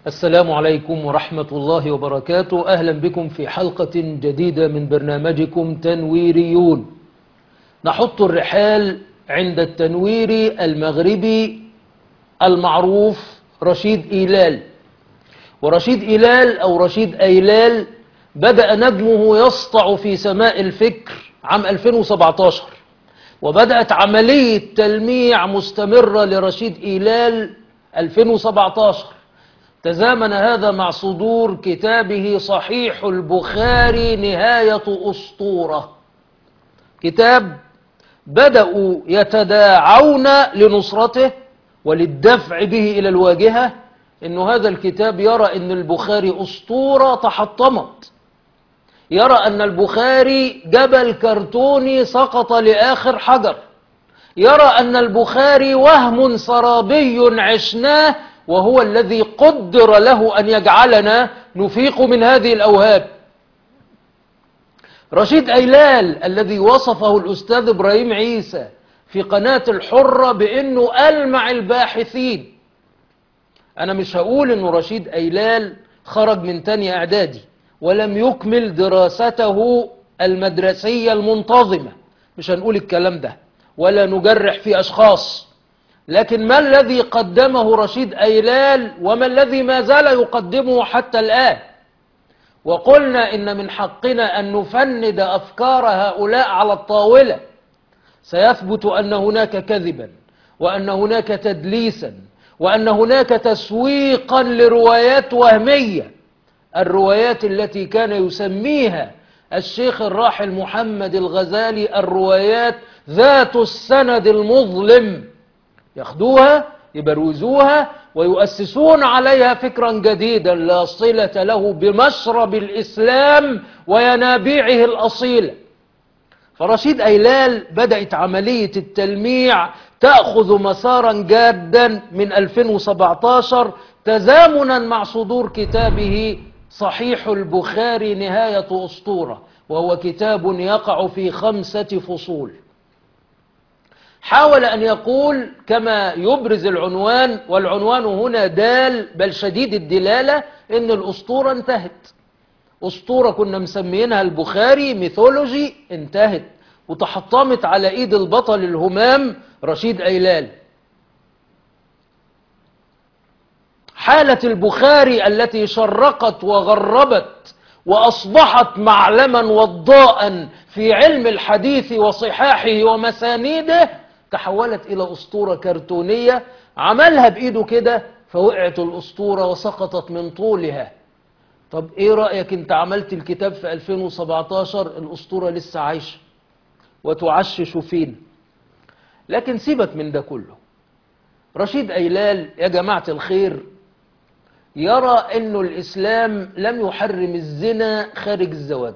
السلام عليكم ورحمة الله وبركاته أهلا بكم في حلقة جديدة من برنامجكم تنويريون نحط الرحال عند التنويري المغربي المعروف رشيد إيلال ورشيد إيلال أو رشيد أيلال بدأ نجمه يسطع في سماء الفكر عام 2017 وبدأت عملية تلميع مستمرة لرشيد إيلال 2017 تزامن هذا مع صدور كتابه صحيح البخاري نهاية أسطورة كتاب بدأوا يتداعون لنصرته وللدفع به إلى الواجهة إن هذا الكتاب يرى أن البخاري أسطورة تحطمت يرى أن البخاري جبل كرتوني سقط لآخر حجر يرى أن البخاري وهم سرابي عشناه وهو الذي قدر له أن يجعلنا نفيق من هذه الأوهام رشيد أيلال الذي وصفه الأستاذ إبراهيم عيسى في قناة الحرة بأنه ألمع الباحثين أنا مش هقول أنه رشيد أيلال خرج من تاني إعدادي ولم يكمل دراسته المدرسية المنتظمة مش هنقول الكلام ده ولا نجرح في أشخاص لكن ما الذي قدمه رشيد أيلال وما الذي ما زال يقدمه حتى الآن وقلنا إن من حقنا أن نفند أفكار هؤلاء على الطاولة سيثبت أن هناك كذبا وأن هناك تدليسا وأن هناك تسويقا لروايات وهمية الروايات التي كان يسميها الشيخ الراحل محمد الغزالي الروايات ذات السند المظلم ياخدوها يبروزوها ويؤسسون عليها فكرا جديدا لا صلة له بمشرب الإسلام وينابيعه الأصيلة فرشيد أيلال بدأت عملية التلميع تأخذ مسارا جادا من 2017 تزامنا مع صدور كتابه صحيح البخاري نهاية أسطورة وهو كتاب يقع في خمسة فصول حاول أن يقول كما يبرز العنوان والعنوان هنا دال بل شديد الدلالة إن الأسطورة انتهت أسطورة كنا مسمينها البخاري ميثولوجي انتهت وتحطمت على إيد البطل الهمام رشيد أيلال حالة البخاري التي شرقت وغربت وأصبحت معلما وضاء في علم الحديث وصحاحه ومسانيده تحولت إلى أسطورة كرتونية عملها بإيده كده فوقعت الأسطورة وسقطت من طولها طب إيه رأيك أنت عملت الكتاب في 2017 الأسطورة لسه عايشة وتعشش فينا لكن سيبك من ده كله رشيد أيلال يا جماعة الخير يرى أنه الإسلام لم يحرم الزنا خارج الزواج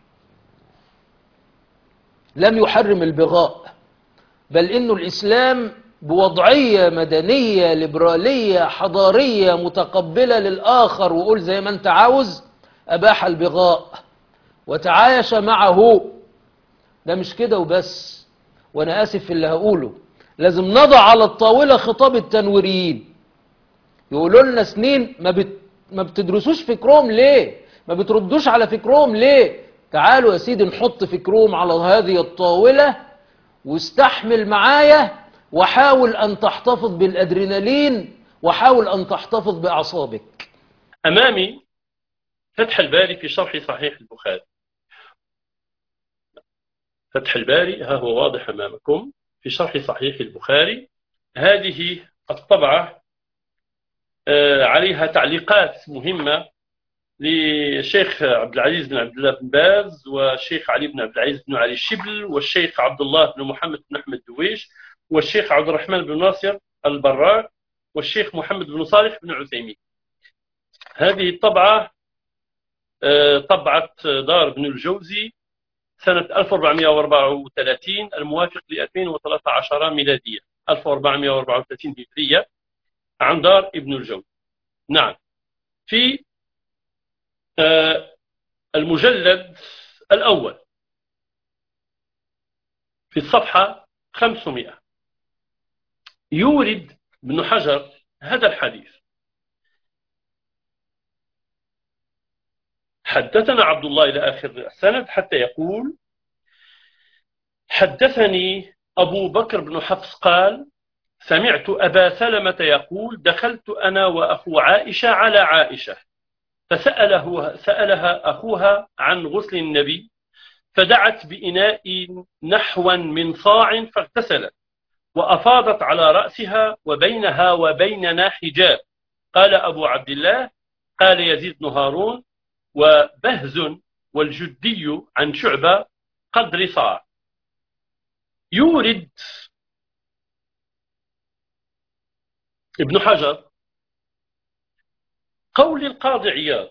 لم يحرم البغاء بل انه الاسلام بوضعية مدنية ليبرالية حضارية متقبلة للآخر وقول زي ما انت عاوز أباح البغاء وتعايش معه ده مش كده وبس وانا آسف في اللي هقوله لازم نضع على الطاولة خطاب التنويريين يقولوا لنا سنين ما, بت... ما بتدرسوش فكرهم ليه ما بتردوش على فكرهم ليه تعالوا يا سيدي نحط فكرهم على هذه الطاولة واستحمل معايا وحاول أن تحتفظ بالأدرينالين وحاول أن تحتفظ بأعصابك أمامي فتح الباري في شرح صحيح البخاري فتح الباري ها هو واضح أمامكم في شرح صحيح البخاري هذه الطبعة عليها تعليقات مهمة للشيخ عبد العزيز بن عبد الله بن باز والشيخ علي بن عبد العزيز بن علي الشبل والشيخ عبد الله بن محمد بن احمد دويش والشيخ عبد الرحمن بن ناصر البراك والشيخ محمد بن صالح بن عثيمين هذه الطبعة طبعة دار ابن الجوزي سنة 1434 الموافق ل 2013 ميلادية 1434 هجرية عن دار ابن الجوزي نعم في المجلد الأول في الصفحة 500 يورد ابن حجر هذا الحديث حدثنا عبد الله إلى آخر السند حتى يقول حدثني أبو بكر بن حفص قال سمعت أبا سلمة يقول دخلت أنا وأخو عائشة على عائشة فسأله سألها أخوها عن غسل النبي فدعت بإناء نحوا من صاع فاغتسلت وأفاضت على رأسها وبينها وبيننا حجاب قال أبو عبد الله قال يزيد بن هارون وبهز والجدي عن شعبة قدر صاع يورد ابن حجر قول القاضي عياض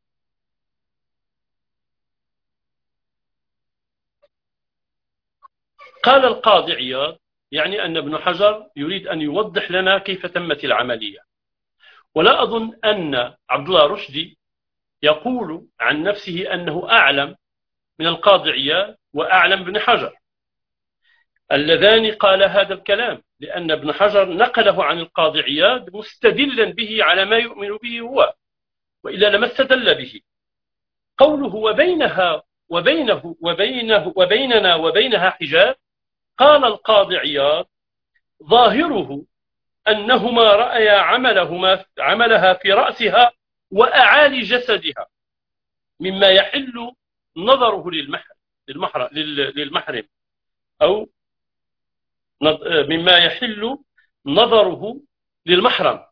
قال القاضي عياض يعني أن ابن حجر يريد أن يوضح لنا كيف تمت العملية ولا أظن أن عبد الله رشدي يقول عن نفسه أنه أعلم من القاضي عياض وأعلم بن حجر اللذان قال هذا الكلام لأن ابن حجر نقله عن القاضي عياض مستدلا به على ما يؤمن به هو وإلا لما استدل به قوله وبينها وبينه وبينه وبيننا وبينها حجاب قال القاضي عياض ظاهره أنهما رأيا عملهما عملها في رأسها وأعالي جسدها مما يحل نظره للمحرم للمحرم, للمحرم أو مما يحل نظره للمحرم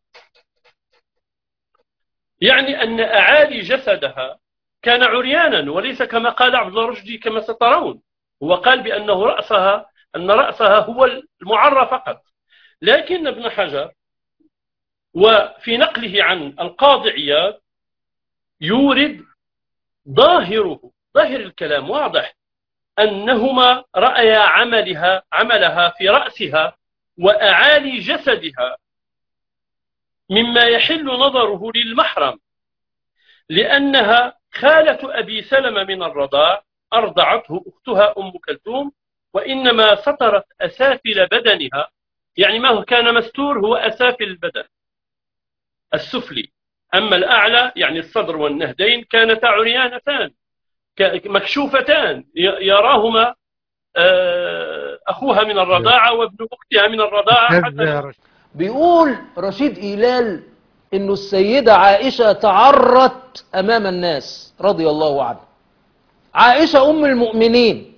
يعني أن أعالي جسدها كان عريانا وليس كما قال عبد الله رشدي كما سترون هو قال بأنه رأسها أن رأسها هو المعرى فقط لكن ابن حجر وفي نقله عن القاضي عياض يورد ظاهره ظاهر الكلام واضح أنهما رأيا عملها عملها في رأسها وأعالي جسدها مما يحل نظره للمحرم لأنها خالة أبي سلمة من الرضاع أرضعته أختها أم كلثوم وإنما سطرت أسافل بدنها يعني ما هو كان مستور هو أسافل البدن السفلي أما الأعلى يعني الصدر والنهدين كانتا عريانتان مكشوفتان يراهما أخوها من الرضاعة وابن أختها من الرضاعة حتى بيقول رشيد إيلال إنه السيدة عائشة تعرت أمام الناس رضي الله عنها عائشة أم المؤمنين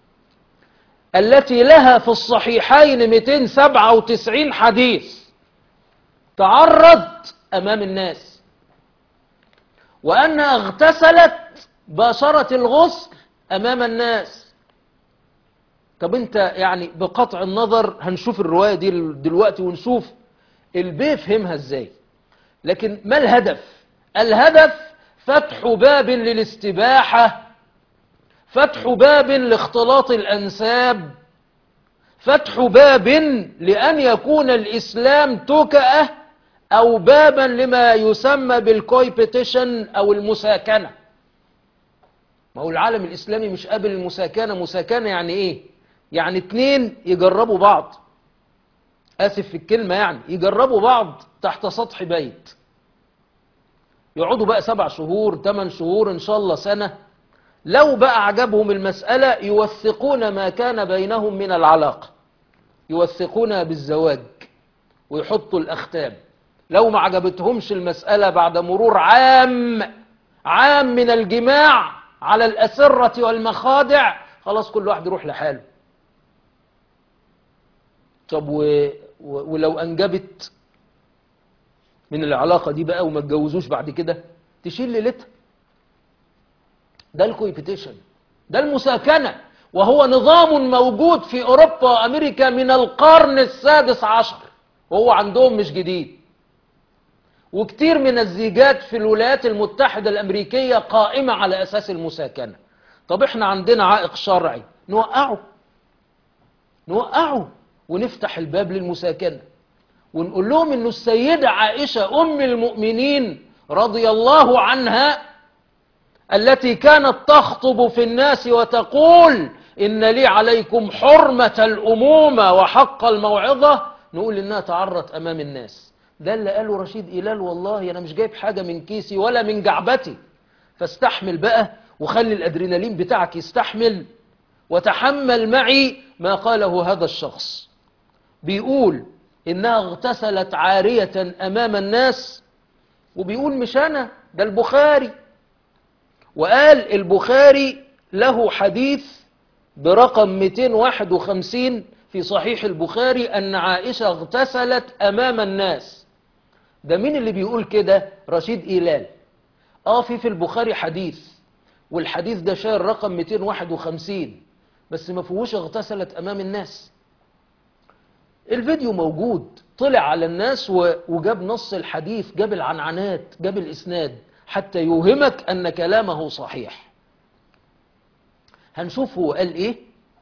التي لها في الصحيحين 297 حديث تعرض أمام الناس وأنها اغتسلت باشرة الغسل أمام الناس طب انت يعني بقطع النظر هنشوف الرواية دي دلوقتي ونشوف البيه فهمها ازاي لكن ما الهدف الهدف فتح باب للاستباحة فتح باب لاختلاط الأنساب فتح باب لأن يكون الإسلام تكأة أو بابا لما يسمى بالكويبيتيشن أو المساكنة ما هو العالم الإسلامي مش قابل المساكنة مساكنة يعني إيه يعني اتنين يجربوا بعض آسف في الكلمة يعني يجربوا بعض تحت سطح بيت يقعدوا بقى سبع شهور ثمان شهور إن شاء الله سنة لو بقى عجبهم المسألة يوثقون ما كان بينهم من العلاقة يوثقونها بالزواج ويحطوا الأختام لو ما عجبتهمش المسألة بعد مرور عام عام من الجماع على الأسرة والمخادع خلاص كل واحد يروح لحاله طب و... و... ولو أنجبت من العلاقة دي بقى وما اتجوزوش بعد كده تشيل ليلتها ده الكويبيتيشن ده المساكنة وهو نظام موجود في أوروبا وأمريكا من القرن السادس عشر وهو عندهم مش جديد وكتير من الزيجات في الولايات المتحدة الأمريكية قائمة على أساس المساكنة طب احنا عندنا عائق شرعي نوقعه نوقعه ونفتح الباب للمساكنة ونقول لهم انه السيدة عائشة ام المؤمنين رضي الله عنها التي كانت تخطب في الناس وتقول إن لي عليكم حرمة الأمومة وحق الموعظة نقول إنها تعرت أمام الناس ده اللي قاله رشيد إلال والله أنا مش جايب حاجة من كيسي ولا من جعبتي فاستحمل بقى وخلي الأدرينالين بتاعك يستحمل وتحمل معي ما قاله هذا الشخص بيقول إنها اغتسلت عارية أمام الناس وبيقول مش أنا ده البخاري وقال البخاري له حديث برقم 251 في صحيح البخاري أن عائشة اغتسلت أمام الناس ده مين اللي بيقول كده رشيد إيلال آه في في البخاري حديث والحديث ده شايل رقم 251 بس ما فيهوش اغتسلت أمام الناس الفيديو موجود طلع على الناس و- وجاب نص الحديث جاب العنعنات جاب الإسناد حتى يوهمك أن كلامه صحيح هنشوف هو قال إيه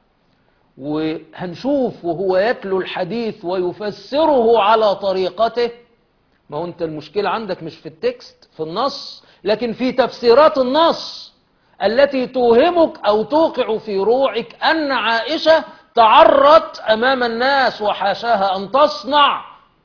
وهنشوف وهو يتلو الحديث ويفسره على طريقته ما هو انت المشكلة عندك مش في التكست في النص لكن في تفسيرات النص التي توهمك أو توقع في روعك أن عائشة تعرت أمام الناس وحاشاها أن تصنع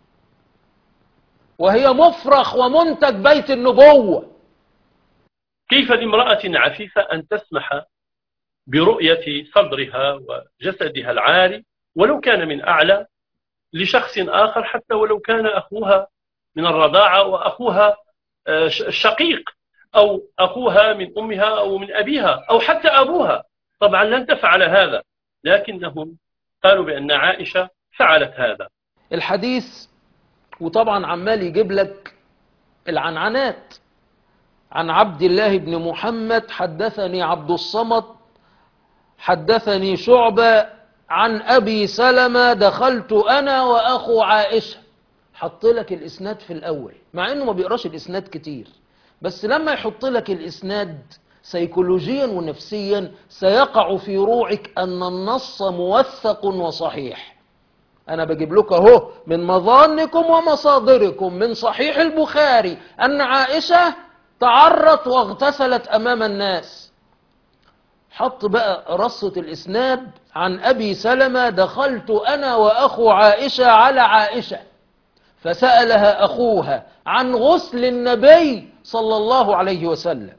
وهي مفرخ ومنتج بيت النبوة كيف لامرأة عفيفة أن تسمح برؤية صدرها وجسدها العاري ولو كان من أعلى لشخص آخر حتى ولو كان أخوها من الرضاعة وأخوها آه، ش- الشقيق أو أخوها من أمها أو من أبيها أو حتى أبوها طبعا لن تفعل هذا لكنهم قالوا بأن عائشة فعلت هذا الحديث وطبعا عمال يجيب لك العنعنات عن عبد الله بن محمد حدثني عبد الصمد حدثني شعبة عن أبي سلمة دخلت أنا وأخو عائشة حط لك الإسناد في الأول مع أنه ما بيقراش الإسناد كتير بس لما يحط لك الإسناد سيكولوجيا ونفسيا سيقع في روعك أن النص موثق وصحيح أنا بجيب لك أهو من مظانكم ومصادركم من صحيح البخاري أن عائشة تعرت واغتسلت أمام الناس حط بقى رصة الإسناد عن أبي سلمة دخلت أنا وأخو عائشة على عائشة فسألها أخوها عن غسل النبي صلى الله عليه وسلم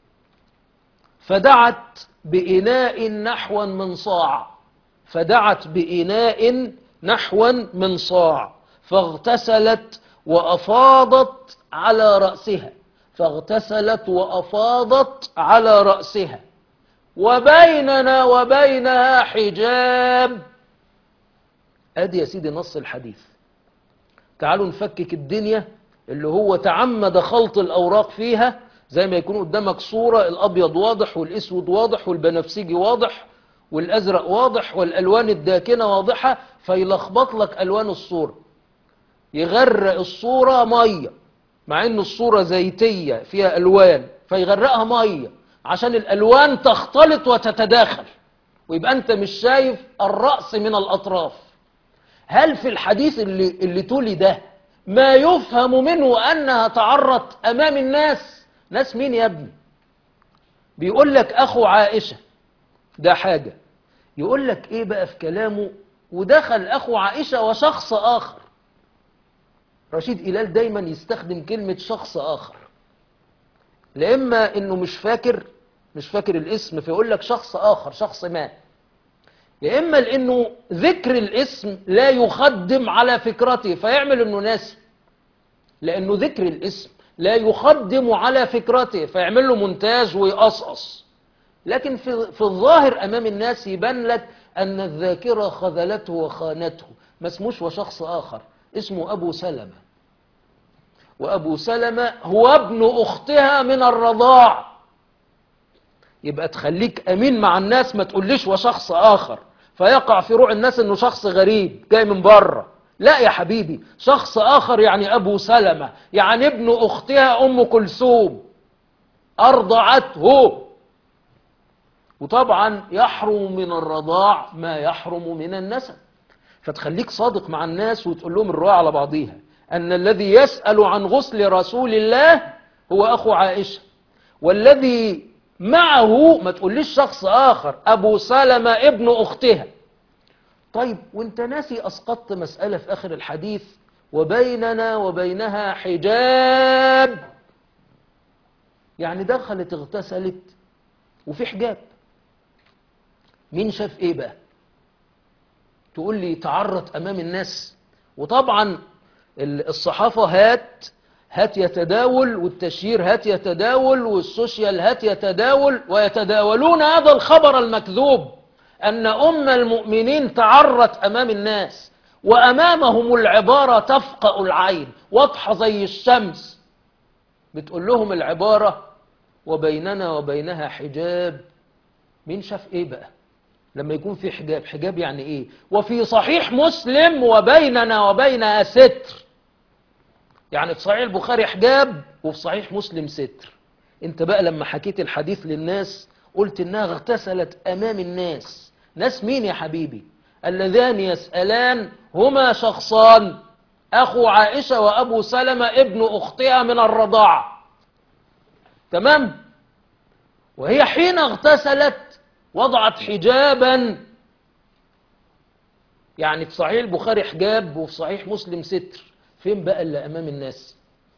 فدعت بإناء نحوا من صاع فدعت بإناء نحوا من صاع فاغتسلت وأفاضت على رأسها فاغتسلت وأفاضت على رأسها وبيننا وبينها حجاب ادي يا سيدي نص الحديث تعالوا نفكك الدنيا اللي هو تعمد خلط الأوراق فيها زي ما يكون قدامك صورة الأبيض واضح والأسود واضح والبنفسجي واضح والأزرق واضح والألوان الداكنة واضحة فيلخبط لك ألوان الصورة يغرق الصورة مية مع ان الصورة زيتية فيها ألوان فيغرقها مية عشان الألوان تختلط وتتداخل ويبقى أنت مش شايف الرأس من الأطراف هل في الحديث اللي, اللي تولي ده ما يفهم منه أنها تعرت أمام الناس ناس مين يا ابني بيقول لك أخو عائشة ده حاجة يقول لك إيه بقى في كلامه ودخل أخو عائشة وشخص آخر رشيد إلال دايما يستخدم كلمة شخص آخر لإما إنه مش فاكر مش فاكر الاسم فيقول لك شخص آخر شخص ما يا إما لأنه ذكر الاسم لا يخدم على فكرته فيعمل إنه ناسي لأنه ذكر الاسم لا يخدم على فكرته فيعمل له مونتاج ويقصقص لكن في, في الظاهر أمام الناس يبان لك أن الذاكرة خذلته وخانته ما اسموش وشخص آخر اسمه أبو سلمة وأبو سلمة هو ابن أختها من الرضاع يبقى تخليك أمين مع الناس ما تقوليش وشخص آخر فيقع في روع الناس أنه شخص غريب جاي من بره لا يا حبيبي شخص آخر يعني أبو سلمة يعني ابن أختها أم كلثوم أرضعته وطبعا يحرم من الرضاع ما يحرم من النسب فتخليك صادق مع الناس وتقول لهم الرواية على بعضيها أن الذي يسأل عن غسل رسول الله هو أخو عائشة والذي معه ما تقوليش شخص آخر أبو سلمة ابن أختها طيب وانت ناسي أسقطت مسألة في آخر الحديث وبيننا وبينها حجاب يعني دخلت اغتسلت وفي حجاب مين شاف ايه بقى تقول لي تعرت امام الناس وطبعا ال- الصحافة هات هات يتداول والتشهير هات يتداول والسوشيال هات يتداول ويتداولون هذا الخبر المكذوب أن أم المؤمنين تعرت أمام الناس وأمامهم العبارة تفقأ العين واضحة زي الشمس بتقول لهم العبارة وبيننا وبينها حجاب مين شاف ايه بقى لما يكون في حجاب حجاب يعني ايه وفي صحيح مسلم وبيننا وبينها ستر يعني في صحيح البخاري حجاب وفي صحيح مسلم ستر انت بقى لما حكيت الحديث للناس قلت انها اغتسلت امام الناس ناس مين يا حبيبي اللذان يسألان هما شخصان اخو عائشة وابو سلمة ابن اختها من الرضاعة تمام وهي حين اغتسلت وضعت حجابا يعني في صحيح البخاري حجاب وفي صحيح مسلم ستر فين بقى اللي امام الناس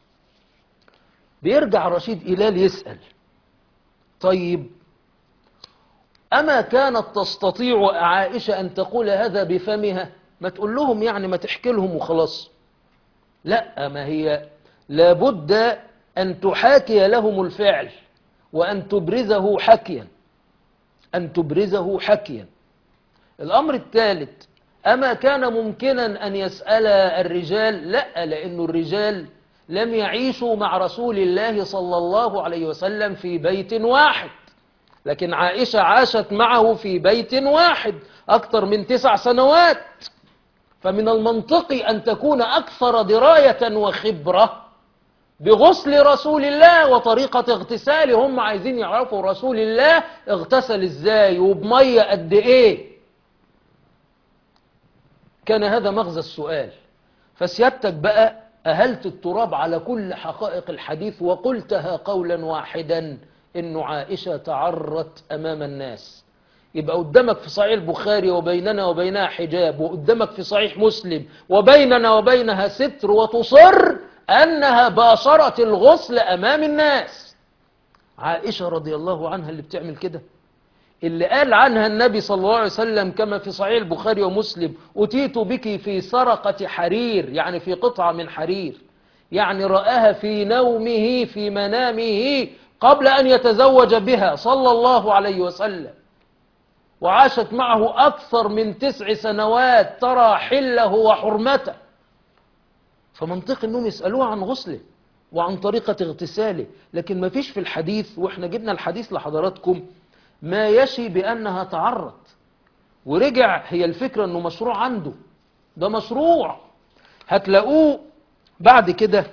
بيرجع رشيد إلال يسأل طيب أما كانت تستطيع عائشة أن تقول هذا بفمها ما تقول لهم يعني ما تحكي لهم وخلاص لا ما هي لابد أن تحاكي لهم الفعل وأن تبرزه حكيا أن تبرزه حكيا الأمر الثالث أما كان ممكنا أن يسأل الرجال لا لأن الرجال لم يعيشوا مع رسول الله صلى الله عليه وسلم في بيت واحد لكن عائشة عاشت معه في بيت واحد أكثر من تسع سنوات فمن المنطقي أن تكون أكثر دراية وخبرة بغسل رسول الله وطريقة اغتساله هم عايزين يعرفوا رسول الله اغتسل ازاي وبمية قد ايه كان هذا مغزى السؤال فسيادتك بقى أهلت التراب على كل حقائق الحديث وقلتها قولا واحدا إن عائشة تعرت أمام الناس يبقى قدامك في صحيح البخاري وبيننا وبينها حجاب وقدامك في صحيح مسلم وبيننا وبينها ستر وتصر أنها باشرت الغسل أمام الناس عائشة رضي الله عنها اللي بتعمل كده اللي قال عنها النبي صلى الله عليه وسلم كما في صحيح البخاري ومسلم أتيت بك في سرقة حرير يعني في قطعة من حرير يعني رآها في نومه في منامه قبل أن يتزوج بها صلى الله عليه وسلم وعاشت معه أكثر من تسع سنوات ترى حله وحرمته فمنطق أنهم يسألوها عن غسله وعن طريقة اغتساله لكن ما فيش في الحديث وإحنا جبنا الحديث لحضراتكم ما يشي بأنها تعرت ورجع هي الفكرة أنه مشروع عنده ده مشروع هتلاقوه بعد كده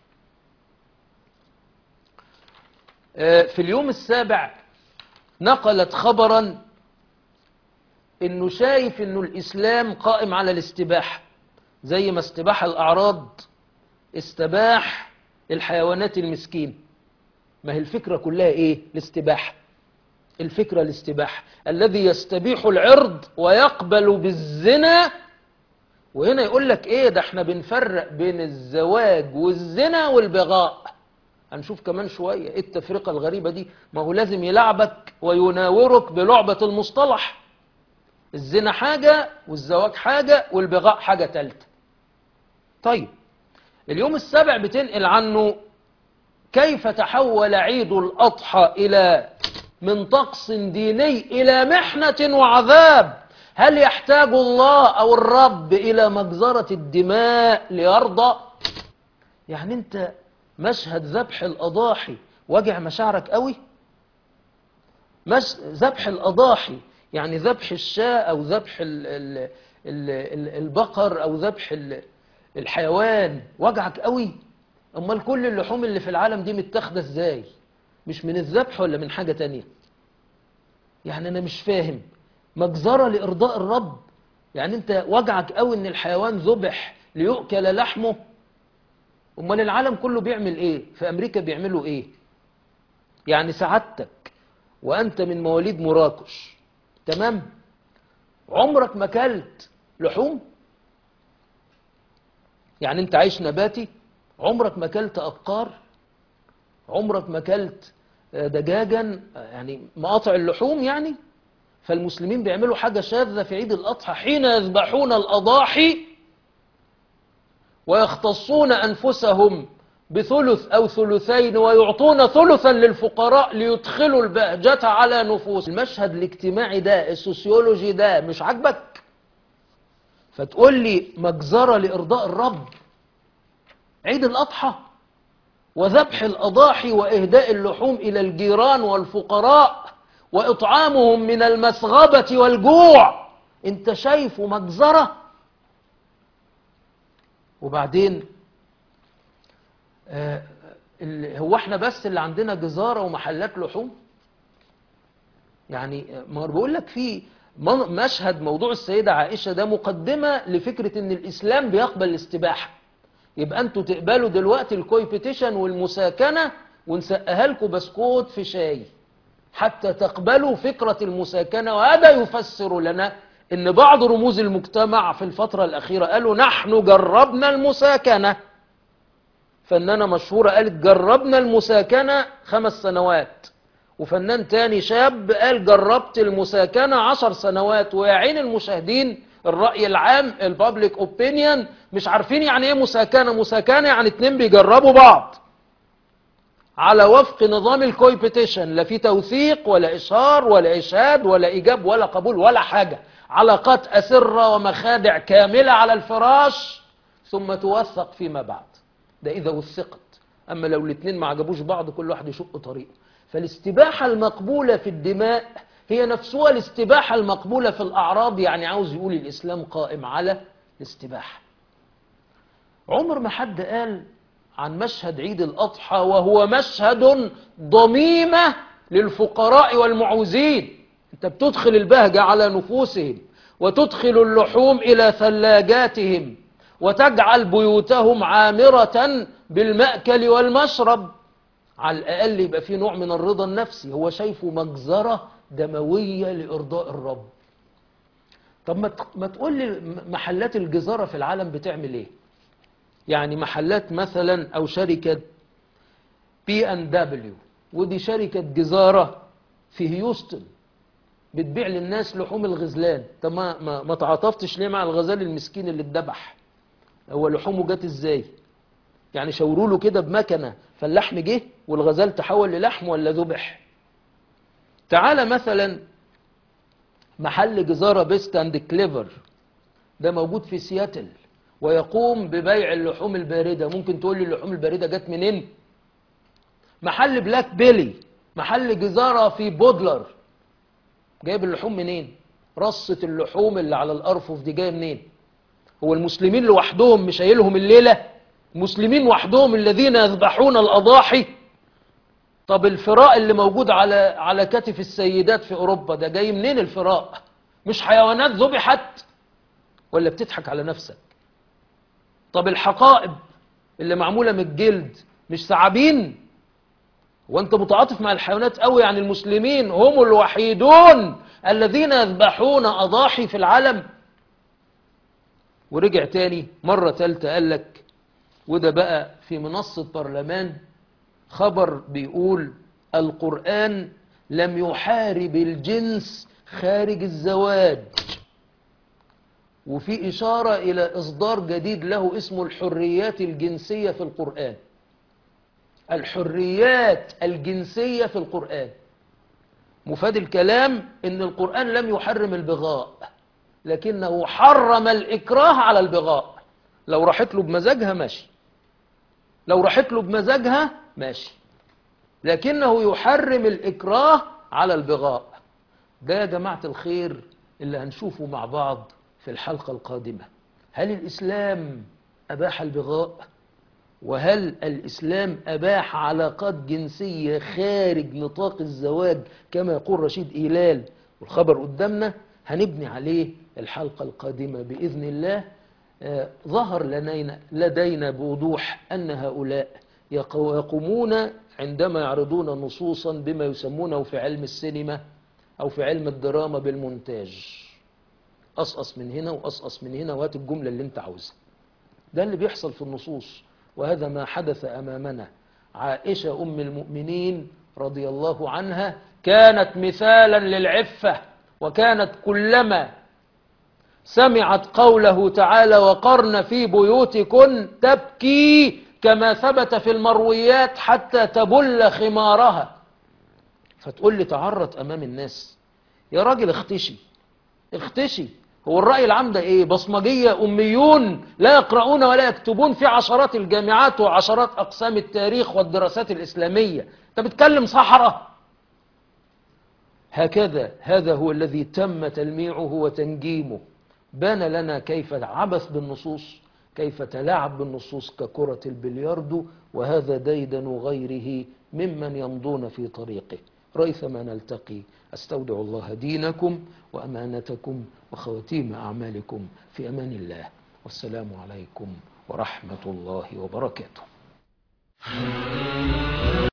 في اليوم السابع نقلت خبرا انه شايف انه الاسلام قائم على الاستباحة زي ما استباح الاعراض استباح الحيوانات المسكين ما هي الفكرة كلها ايه الاستباحة الفكرة الاستباحة الذي يستبيح العرض ويقبل بالزنا وهنا يقول لك ايه ده احنا بنفرق بين الزواج والزنا والبغاء هنشوف كمان شوية ايه التفرقة الغريبة دي ما هو لازم يلعبك ويناورك بلعبة المصطلح الزنا حاجة والزواج حاجة والبغاء حاجة تالتة طيب اليوم السابع بتنقل عنه كيف تحول عيد الأضحى إلى من طقس ديني إلى محنة وعذاب هل يحتاج الله أو الرب إلى مجزرة الدماء ليرضى يعني أنت مشهد ذبح الأضاحي وجع مشاعرك قوي مش ذبح الأضاحي يعني ذبح الشاة أو ذبح ال ال ال ال البقر أو ذبح ال الحيوان وجعك قوي أمال كل اللحوم اللي في العالم دي متاخده ازاي مش من الذبح ولا من حاجة تانية يعني أنا مش فاهم مجزرة لإرضاء الرب يعني أنت وجعك قوي إن الحيوان ذبح ليؤكل لحمه أمال العالم كله بيعمل إيه في أمريكا بيعملوا إيه يعني سعادتك وأنت من مواليد مراكش تمام عمرك ما كلت لحوم يعني أنت عايش نباتي عمرك ما كلت أبقار عمرك ما كلت دجاجا يعني مقاطع اللحوم يعني فالمسلمين بيعملوا حاجة شاذة في عيد الأضحى حين يذبحون الأضاحي ويختصون أنفسهم بثلث أو ثلثين ويعطون ثلثا للفقراء ليدخلوا البهجة على نفوس المشهد الاجتماعي ده السوسيولوجي ده مش عاجبك فتقول لي مجزرة لإرضاء الرب عيد الأضحى وذبح الأضاحي وإهداء اللحوم إلى الجيران والفقراء وإطعامهم من المسغبة والجوع انت شايفه مجزرة وبعدين آه ال- هو احنا بس اللي عندنا جزارة ومحلات لحوم يعني آه، ما بقول لك في من- مشهد موضوع السيدة عائشة ده مقدمة لفكرة ان الاسلام بيقبل الاستباحة يبقى انتوا تقبلوا دلوقتي الكويبيتيشن والمساكنة ونسقها لكم بسكوت في شاي حتى تقبلوا فكرة المساكنة وهذا يفسر لنا ان بعض رموز المجتمع في الفترة الأخيرة قالوا نحن جربنا المساكنة فنانة مشهورة قالت جربنا المساكنة خمس سنوات وفنان تاني شاب قال جربت المساكنة عشر سنوات ويا عين المشاهدين الرأي العام البابليك اوبينيون مش عارفين يعني ايه مساكنة مساكنة يعني اتنين بيجربوا بعض على وفق نظام الكويبيتيشن لا في توثيق ولا إشهار ولا إشهاد ولا إيجاب ولا قبول ولا حاجة علاقات أسرة ومخادع كاملة على الفراش ثم توثق فيما بعد ده إذا وثقت أما لو الاثنين ما عجبوش بعض كل واحد يشق طريقه فالاستباحة المقبولة في الدماء هي نفسها الاستباحة المقبولة في الأعراض يعني عاوز يقول الإسلام قائم على الاستباحة عمر ما حد قال عن مشهد عيد الأضحى وهو مشهد ضميمة للفقراء والمعوزين انت بتدخل البهجة على نفوسهم وتدخل اللحوم إلى ثلاجاتهم وتجعل بيوتهم عامرة بالمأكل والمشرب على الأقل يبقى في نوع من الرضا النفسي هو شايفه مجزرة دموية لإرضاء الرب طب ما ت- ما تقول لي محلات الجزارة في العالم بتعمل ايه يعني محلات مثلا او شركة بي ان دبليو ودي شركة جزارة في هيوستن بتبيع للناس لحوم الغزلان طب ما, ما, ما تعاطفتش ليه مع الغزال المسكين اللي اتذبح هو لحومه جت ازاي يعني شاوروا له كده بمكنة فاللحم جه والغزال تحول للحم ولا ذبح تعالى مثلا محل جزارة بيست اند كليفر ده موجود في سياتل ويقوم ببيع اللحوم الباردة ممكن تقول لي اللحوم الباردة جت منين محل بلاك بيلي محل جزارة في بودلر جايب اللحوم منين رصة اللحوم اللي على الأرفف دي جاية منين هو المسلمين لوحدهم مش شايلهم الليلة المسلمين وحدهم الذين يذبحون الأضاحي طب الفراء اللي موجود على على كتف السيدات في أوروبا ده جاي منين الفراء مش حيوانات ذبحت ولا بتضحك على نفسك طب الحقائب اللي معمولة من الجلد مش ثعابين وانت متعاطف مع الحيوانات قوي يعني المسلمين هم الوحيدون الذين يذبحون أضاحي في العالم ورجع تاني مرة تالتة قال لك وده بقى في منصة برلمان خبر بيقول القرآن لم يحارب الجنس خارج الزواج وفي إشارة إلى إصدار جديد له اسمه الحريات الجنسية في القرآن الحريات الجنسية في القرآن مفاد الكلام إن القرآن لم يحرم البغاء لكنه حرم الإكراه على البغاء لو راحت له بمزاجها ماشي لو راحت له بمزاجها ماشي لكنه يحرم الإكراه على البغاء ده يا جماعة الخير اللي هنشوفه مع بعض في الحلقة القادمة هل الإسلام أباح البغاء وهل الإسلام أباح علاقات جنسية خارج نطاق الزواج كما يقول رشيد إيلال والخبر قدامنا هنبني عليه الحلقة القادمة بإذن الله آه، ظهر لدينا, لدينا بوضوح أن هؤلاء يقو- يقومون عندما يعرضون نصوصا بما يسمونه في علم السينما أو في علم الدراما بالمونتاج قصقص من هنا وقصقص من هنا وهات الجملة اللي انت عاوزها ده اللي بيحصل في النصوص وهذا ما حدث أمامنا عائشة أم المؤمنين رضي الله عنها كانت مثالا للعفة وكانت كلما سمعت قوله تعالى وقرن في بيوتكن تبكي كما ثبت في المرويات حتى تبل خمارها فتقول لي تعرض أمام الناس يا راجل اختشي اختشي هو الرأي العام ده ايه بصمجية أميون لا يقرؤون ولا يكتبون في عشرات الجامعات وعشرات أقسام التاريخ والدراسات الإسلامية انت بتكلم صحراء هكذا هذا هو الذي تم تلميعه وتنجيمه بان لنا كيف عبث بالنصوص كيف تلاعب بالنصوص ككرة البلياردو وهذا ديدن غيره ممن يمضون في طريقه ريثما نلتقي استودع الله دينكم وأمانتكم وخواتيم أعمالكم في أمان الله والسلام عليكم ورحمة الله وبركاته